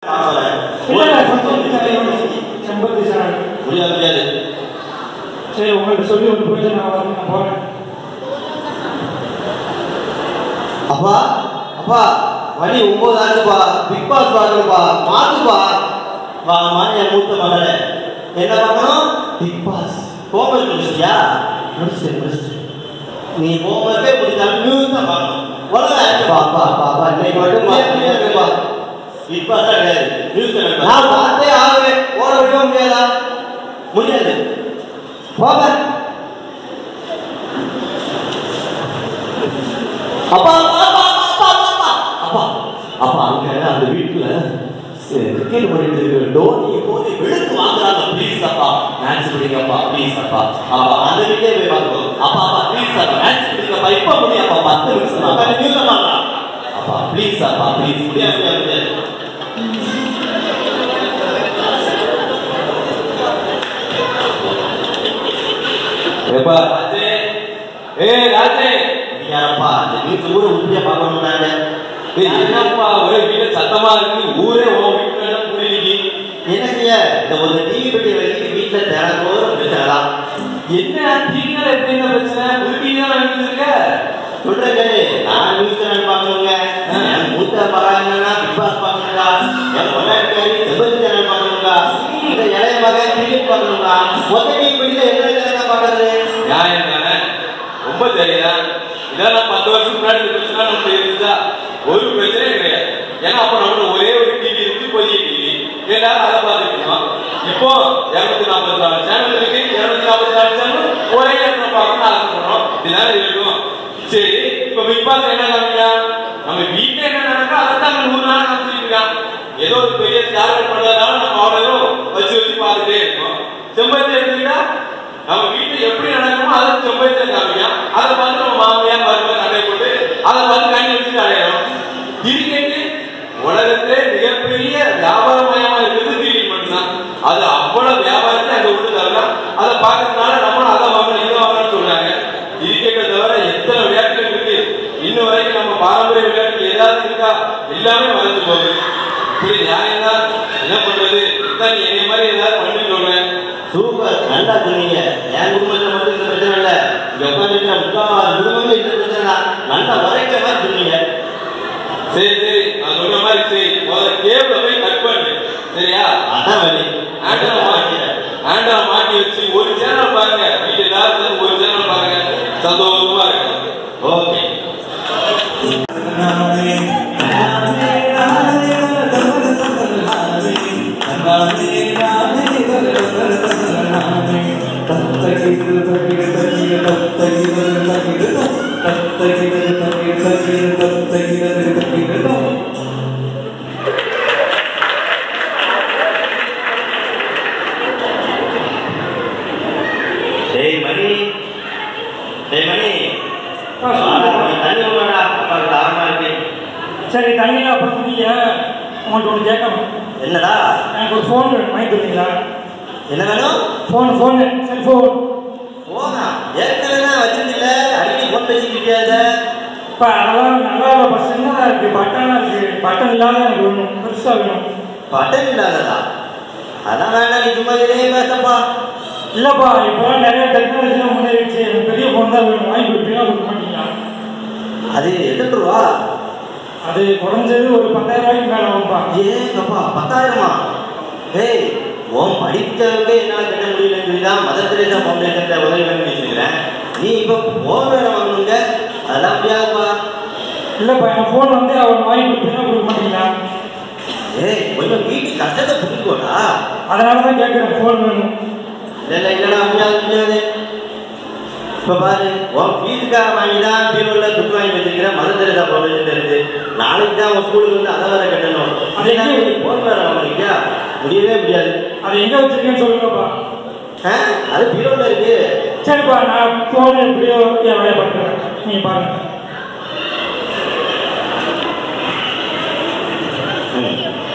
இல்ல, இல்ல, சம்பந்தி சார், சம்பந்தி சார். முடியாது முடியாது சரி உங்கள்ட்ட சொல்லி ஒரு பிரயோஜனம் ஆகாது நான் போறேன் அப்பா அப்பா மணி ஒன்பது ஆச்சுப்பா பிக் பாஸ் பாருப்பா மாத்துப்பா வா மணி என் மூத்த மகளே என்ன பார்க்கணும் பிக் பாஸ் ஹோம்ஒர்க் முடிச்சிட்டியா முடிச்சிட்டேன் முடிச்சிட்டேன் நீ ஹோம்ஒர்க்கே முடிச்சாலும் நியூஸ் தான் பார்க்கணும் உலகம் ஆச்சுப்பா அப்பா அப்பா அப்பா இன்னைக்கு மட்டும் மாத்திப்பா பிக் பாஸ் தான் கிடையாது நியூஸ் நான் பார்த்தே ஆகுவேன் ஓட விட முடியாதா முடியாது போக அப்பா அப்பா அப்பா அப்பா அப்பா அப்பா அப்பா அங்க அந்த வீட்டுல கிரிக்கெட் பண்ணிட்டு இருக்கு டோனி போய் வெளுத்து வாங்குறாங்க ப்ளீஸ் அப்பா மேட்ச் பிடிங்கப்பா ப்ளீஸ் அப்பா அப்பா அந்த வீட்டே போய் பார்க்கணும் அப்பா அப்பா ப்ளீஸ் அப்பா மேட்ச் பிடிங்கப்பா இப்ப முடியும் அப்பா பத்து நிமிஷம் அப்பா நியூஸ் பார்க்கலாம் அப்பா ப்ளீஸ் அப்பா ப்ளீஸ் முடியாது முடியாது முடியாது ஏப்பா ராஜே ஏய் ராஜே யாரப்பா அந்த நியூஸ் கூட உண்மையா பார்க்கணும்னாங்க ஏய் என்னப்பா ஒரே வீட்டுல சத்தமா இருக்கு ஊரே உன் வீட்டுல புரியுது எனக்கு இந்த ஒரு டிவி பெட்டி வரைக்கும் வீட்டுல திறந்தோறும் பிரச்சனை தான் என்ன டிவினால எப்படி என்ன பிரச்சனை புது டிவினால இருக்க சொல்றேங்க நான் நியூஸ் சேனல் பார்க்கணுங்க என் மூத்த மகன்னா பிக் பாஸ் பார்க்கணுங்களா என் கொண்டாடி செவ்வந்தி சேனல் பார்க்கணுங்களா இந்த இளைய மகன் கிரிக்கெட் பார்க்கணுங்களா மொத்த டிவி பெட்டியில என்ன சேனல் பார்க்கறது நியாயம் தானே ரொம்ப சரிதான் இதெல்லாம் பத்து வருஷம் முன்னாடி இந்த பிரச்சனை நமக்கு இருந்துச்சா ஒரு பிரச்சனையும் கிடையாது ஏன்னா அப்ப நம்மளுக்கு ஒரே ஒரு டிவி இருக்கு புதிய டிவி எல்லாரும் அதை பார்த்துட்டு இருக்கோம் இப்போ இருநூத்தி நாற்பத்தி நாலு சேனல் இருக்கு இருநூத்தி நாற்பத்தி நாலு சேனல் ஒரே இடத்துல பார்க்கணும்னு ஆசைப்படுறோம் இதுதான் இருக்கும் சரி இப்ப பிக் பாஸ் என்ன காமிக்கா நம்ம வீட்டுல என்ன நடக்கோ அதை தான் நம்ம நூறு நாள் காமிச்சிட்டு இருக்கான் ஏதோ ஒரு பெரிய தியாகம் பண்ணதால நம்ம அவ்வளோ வச்சு வச்சு பார்த்துட்டே இருக்கோம் செம்பத்தி எடுத்துக்கிட்டா நம்ம வீட்டுல எப்படி நடக்குமோ அதை செம்பத்தி காமிக்கும் அதை பார்த்து நம்ம மாமியா மருமகன் சண்டை போட்டு அதை பார்த்து கண்ணி வச்சுட்டு அடையணும் கிரிக்கெட் உலகத்திலே மிகப்பெரிய வியாபாரமயமா இருக்கிறது கிரிக்கெட் மட்டும்தான் அது அவ்வளவு வியாபாரத்தை அங்க விட்டு தரலாம் அதை பார்க்கறதுனால நம்மளும் அதை வாங்கணும் இதை வாங்கணும்னு சொல்றாங்க கிரிக்கெட்டை தவிர எத்தனை விளையாட்டுகள் இருக்கு இன்னும் வரைக்கும் நம்ம பாரம்பரிய விளையாட்டுகள் ஏதாவது இருக்கா எல்லாமே மறந்து போகுது இப்படி நியாயம் தான் என்ன பண்றது இதான் நீ என்னை மாதிரி ஏதாவது பண்ணி சொல்றேன் சூப்பர் நல்லா சொன்னீங்க என் குடும்பத்துல மட்டும் இந்த பிரச்சனை இல்ல இங்க உட்காந்துருக்கிற முக்கால் குடும்பமே இந்த பிரச்சனை தான் நல்லா வரைக்கிற மாதிரி சொன்னீங்க சரி சரி நான் சொன்ன மாதிரி சரி முதல்ல கேபிள போய் கட் பண்ணு சரியா அதான் வழி ஆண்டவன் மாட்டி ஆண்டவன் மாட்டி வச்சு ஒரு சேனல் பாருங்க வீட்டு எல்லாரும் ஒரு சேனல் பாருங்க சந்தோஷமா இருக்கும் ஓகே டேய் மணி டேய் மணி ஆ, சொல்லுங்க. வாடா, கொஞ்சம் தண்ணி விடுடா அப்பாவுக்கு தாகமா இருக்கு சரி தண்ணியில் அப்புறம் குடிங்க உங்கள்கிட்ட ஒன்று கேட்கணும் என்னடா எனக்கு ஒரு ஃபோன் வேணும் வாங்கி கொடுத்தீங்களா என்ன வேணும் ஃபோன் ஃபோனு செல்ஃபோன் போனா ஏற்கனவே தான் வச்சிருந்தீங்க அடிக்கடி போன் பேசிக்கிட்டே இருந்த இப்போ அதெல்லாம் நல்லா இல்லை இப்போ சின்னதாக இருக்குது பட்டனாக இருக்குது பட்டன் இல்லாத எனக்கு வேணும் பெருசாக வேணும் பட்டன் இல்லாததா அதான் வேண்டாம் நீ சும்மா இதே பேசப்பா இல்லைப்பா இப்போலாம் நிறைய டெக்னாலஜிலாம் முன்னேறிடுச்சு எனக்கு பெரிய ஃபோன் தான் வேணும் வாங்கி கொடுப்பீங்களா கொடுக்க மாட்டீங்களா அது எட்டு ரூபா அது குறைஞ்சது ஒரு பத்தாயிரம் ரூபாய்க்கு மேலே ஆகும்பா ஏங்கப்பா பத்தாயிரமா ஏய் உன் படிக்கிறவங்க என்னால் கட்ட முடியலன்னு சொல்லி தான் மதர் தெரேசா ஃபவுண்டேஷன் உதவி பண்ணி வச்சிருக்கிறேன் நீ இப்போ ஃபோன் வேற வாங்கணுங்க அதெல்லாம் முடியாதுப்பா இல்லைப்பா என் ஃபோன் வந்து அவர் வாங்கி கொடுப்பீங்களா கொடுக்க மாட்டீங்களா ஏய் கொஞ்சம் வீட்டு கஷ்டத்தை புரிஞ்சுக்கோடா அதனால தான் கேட்குறேன் ஃபோன் வேணும் இல்லை இல்லைடா முடியாது முடியாது இப்போ பாரு உன் ஃபீஸுக்காக வாங்கி தான் பீரோல துட்டு வாங்கி வச்சிருக்கிறேன் மதர் தெரேசா ஃபவுண்டேஷன் இருந்து நாளைக்கு தான் உன் ஸ்கூலுக்கு வந்து அதை வேற கட்டணும் அது அதே எங்க? நீ ஃபோன் வேற வாங்கிக்கியா முடியவே முடியாது அது எங்கே வச்சிருக்கேன்னு சொல்லுங்கப்பா ஆ அது பீரோல இருக்கு சரிப்பா நான் ஃபோன் எப்படியோ என் வேலையை பார்க்குறேன் நீங்கள் பாருங்க ம்.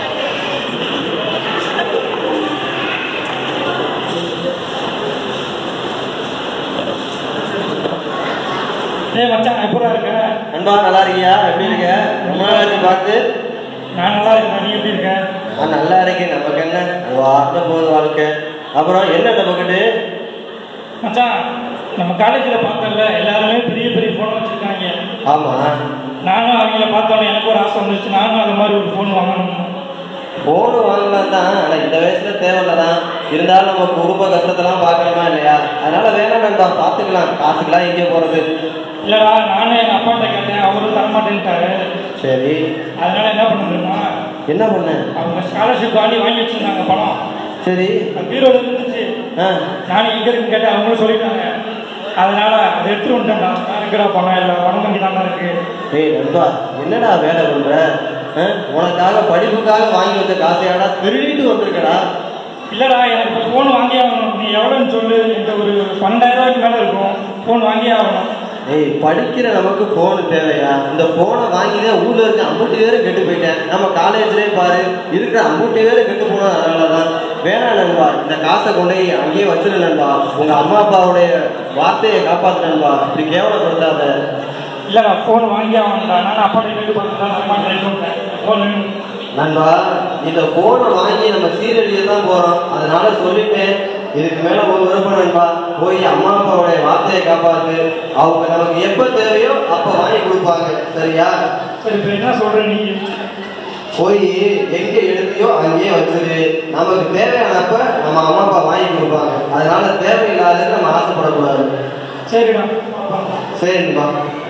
ஏய் மச்சான் எப்படா இருக்க நண்பா நல்லா இருக்கியா எப்படி இருக்க ரொம்ப நாள் ஆச்சு பார்த்து நான் நல்லா இருக்கேன் நீ எப்படி இருக்க நான் நல்லா இருக்கேன் நமக்கு என்ன வார்த்தை போகுது வாழ்க்கை அப்புறம் என்ன நமக்கிட்டு மச்சான் நம்ம காலேஜில் பார்த்தோம்ல எல்லாருமே பெரிய பெரிய ஃபோன் வச்சுருக்காங்க ஆமா நானும் அவங்கள பார்த்தோன்னே எனக்கு ஒரு ஆசை வந்துருச்சு நானும் அது மாதிரி ஒரு ஃபோன் வாங்கணும் ஃபோனு வாங்கலாம் தான் ஆனால் இந்த வயசுல தேவையில்ல தான் இருந்தாலும் நம்ம குடும்ப கஷ்டத்தெல்லாம் பார்க்கணுமா இல்லையா அதனால வேணாம் நண்பா பார்த்துக்கலாம் காசுக்கெல்லாம் எங்கே போகிறது இல்லைடா நானும் எங்கள் அப்பாட்ட கேட்டேன் அவரும் தரமாட்டேன்ட்டாரு சரி அதனால என்ன பண்ணுறோம்னா என்ன பண்ண அவங்க ஸ்காலர்ஷிப் வாங்கி வாங்கி வச்சுருந்தாங்க பணம் சரி பீரோட இருந்துச்சு ஆ நானும் எங்கே இருக்குன்னு கேட்டேன் அவங்களும் சொல்லிட்டாங்க அதனால அதை எடுத்துட்டு வந்துட்டேன்டா இருக்கிற பணம் இல்லை பணம் கம்மி தான் இருக்கு ஏய் நண்பா என்னடா வேலை பண்ற ஆ? உனக்காக படிப்புக்காக வாங்கி வச்ச காசையாடா திருடிட்டு வந்திருக்கடா இல்லைடா எனக்கு இப்போ ஃபோன் வாங்கி ஆகணும் நீ எவ்வளோன்னு சொல்லு இந்த ஒரு பன்னெண்டாயிரம் ரூபாய்க்கு மேலே இருக்கும் ஃபோன் வாங்கி ஆகணும் ஏய் படிக்கிற நமக்கு ஃபோனு தேவையா இந்த ஃபோனை வாங்கி தான் ஊர்ல இருக்க அம்புட்டு பேரும் கெட்டு போயிட்டேன் நம்ம காலேஜ்லேயே பாரு இருக்கிற அம்புட்டு பேரும் கெட்டு போனோம் அதனால தான் வேணாம் நண்பா இந்த காசை கொண்டு போய் அங்கேயே வச்சிரு நண்பா உங்க அம்மா அப்பாவுடைய வார்த்தையை காப்பாத்து நண்பா இப்படி கேவலப்படுத்தாத இல்லைடா ஃபோன் வாங்கி ஆகணும்டா நான் அப்பாட்ட கேட்டு பார்த்தா தரமாட்டேன் ஃபோன் வேணும் நண்பா இந்த போனை வாங்கி நம்ம சீரழிய தான் போறோம் அதனால சொல்லிட்டேன் இதுக்கு மேல ஒரு விருப்பம் நண்பா போய் அம்மா அப்பாவுடைய வார்த்தையை காப்பாத்து அவங்க நமக்கு எப்ப தேவையோ அப்ப வாங்கி கொடுப்பாங்க சரியா சரி இப்போ என்ன சொல்கிற நீ போய் எங்க எடுத்தியோ அங்கேயே வச்சிரு நமக்கு தேவையானப்ப நம்ம அம்மா அப்பா வாங்கி கொடுப்பாங்க அதனால தேவையில்லாத நம்ம ஆசைப்படக்கூடாது சரிடா சரி நண்பா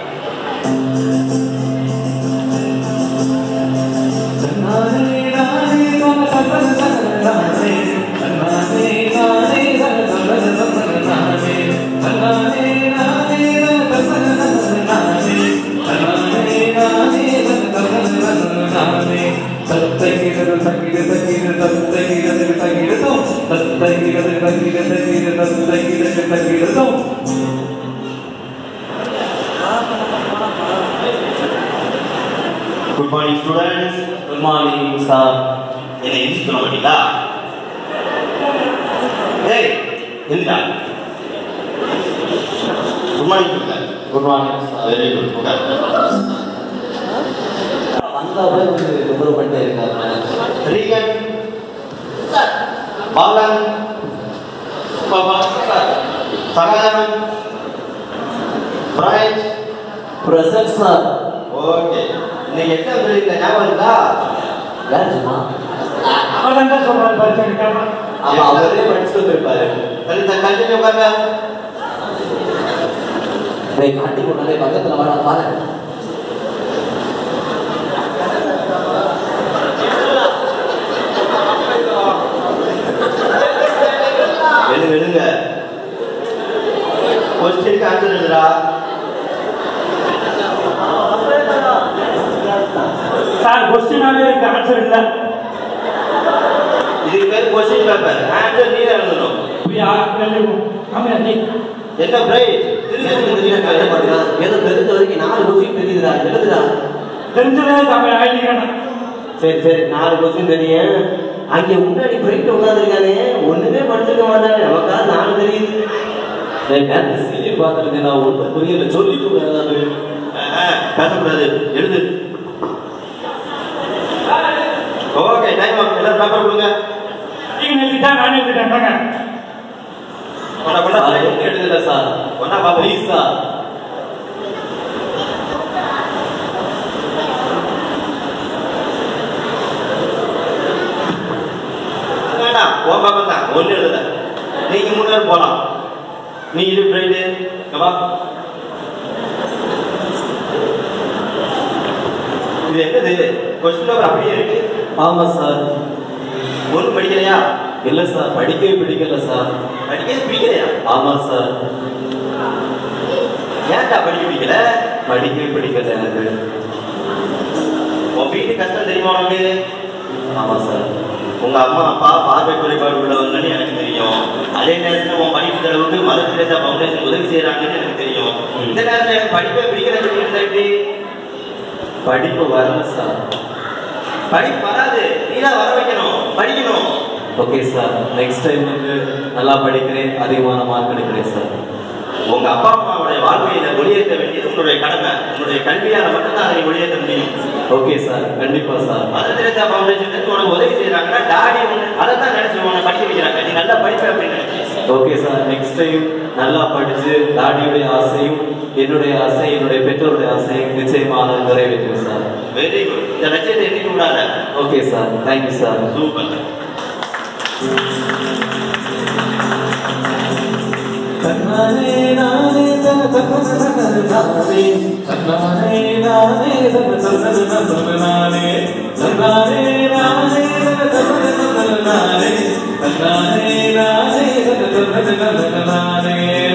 good morning students good morning sir என்ன எந்திரிச்சு சொல்ல மாட்டீங்களா ஏய் எந்திரா குட் மார்னிங் சொல்லுங்க good morning sir very good உட்கார் வந்தாவே வந்து தொந்தரவு பண்ணிட்டே இருக்காரு Regan Balan Baba Sagayam Bright present sir okay இன்னைக்கு எக்ஸாம் சொல்லியிருந்த ஞாபகம் இருக்கா யாருமா அவன் தான் சொல்கிறாரு பரிசு எடுக்காம ஆமா அவரே படிச்சுட்டு வந்திருப்பாரு சரி கண்டினியூ உட்காருங்க டேய் காட்டி கொண்டாலே பக்கத்துல வர பாரு எழுங்க எழுங்க கொஸ்டினுக்கு ஆன்சர் எழுதுடா சார் கொஸ்டினாவே இருக்கு ஆன்சர் இல்லை இதுக்கு பேர் கொஸ்டின் பேப்பர் ஆன்சர் நீ தான் எழுதணும் போய் யாருக்கு எழுதுவோம் ஆமாம் நீ என்ன பிரைட் ஏதோ தெரிஞ்ச வரைக்கும் நாலு கொஸ்டின் தெரியுதுடா எழுதுடா தெரிஞ்சதே தமிழ் ஆயிடுறானே சரி சரி நாலு கொஸ்டின் தெரியும் அங்க முன்னாடி போயிட்டு உட்காந்துருக்கானே ஒண்ணுமே படிச்சிருக்க மாட்டானே நமக்காக நாலு தெரியுது சீரியல் பார்த்துருக்கேன் நான் ஒன்றும் புரியல சொல்லி கொடுக்காது பேசக்கூடாது எழுது ஓகே டைம் ஆகும் எல்லாரும் பேப்பர் கொடுங்க நீங்கள் எழுதிட்டா நான் எழுதிட்டேன்டாங்க கொண்டா கொண்டா எழுதல சார் கொண்டா பாப்போம் ப்ளீஸ் சார் வேண்டாம் உன் பேப்பர் தான் ஒன்று எழுதல நீங்க மூணு பேர் போகலாம் நீ இரு பிரைடு வா இது என்னது கொஸ்டின் பேப்பர் அப்படியே இருக்கு ஆமா சார் ஒன்றும் படிக்கலையா இல்ல சார் படிக்கவே பிடிக்கல சார் படிக்கவே பிடிக்கலையா ஆமா சார் ஏன்டா படிக்க பிடிக்கல படிக்கவே பிடிக்கல எனக்கு உன் வீட்டு கஷ்டம் தெரியுமா உனக்கு ஆமா சார் உங்க அம்மா அப்பா பார்வை குறைபாடு உள்ளவங்கன்னு எனக்கு தெரியும் அதே நேரத்துல உன் படிப்பு செலவுக்கு மதர் தெரேசா ஃபவுண்டேஷன் உதவி செய்யறாங்கன்னு எனக்கு தெரியும் இந்த நேரத்துல எனக்கு படிப்பை பிடிக்கிற சொல்லி இருந்தா எப்படி படிப்பு வரல சார் படிப்பு வராது நீ தான் வர வைக்கணும் படிக்கணும் ஓகே சார் நெக்ஸ்ட் டைம் வந்து நல்லா படிக்கிறேன் அதிகமான மார்க் எடுக்கிறேன் சார் உங்க அப்பா அம்மாவோட அவருடைய வாழ்க்கையில ஒளியேற்ற வேண்டியது உங்களுடைய கடமை உங்களுடைய கல்வியால மட்டும்தான் அதை ஒளியேற்ற முடியும் ஓகே சார் கண்டிப்பா சார் மதர் தெரேசா ஃபவுண்டேஷன் உனக்கு உதவி செய்யறாங்கன்னா டாடி அதை தான் நினைச்சு உன்னை படிக்க வைக்கிறாங்க நீ நல்லா படிப்ப அப்படின்னு நினைச்சு ஓகே சார் நெக்ஸ்ட் டைம் நல்லா படிச்சு டாடியுடைய ஆசையும் என்னுடைய ஆசை என்னுடைய பெற்றோருடைய ஆசையும் நிச்சயமாக நிறைவேற்றுவேன் சார் வெரி குட் இந்த லட்சியத்தை எண்ணிட்டு விடாத okay sir thank you sir super தன்னானே நானே தன தன தன நானே தன்னானே நானே தன தன தன நானே தன்னானே நானே தன தன தன நானே தன்னானே நானே தன தன தன நானே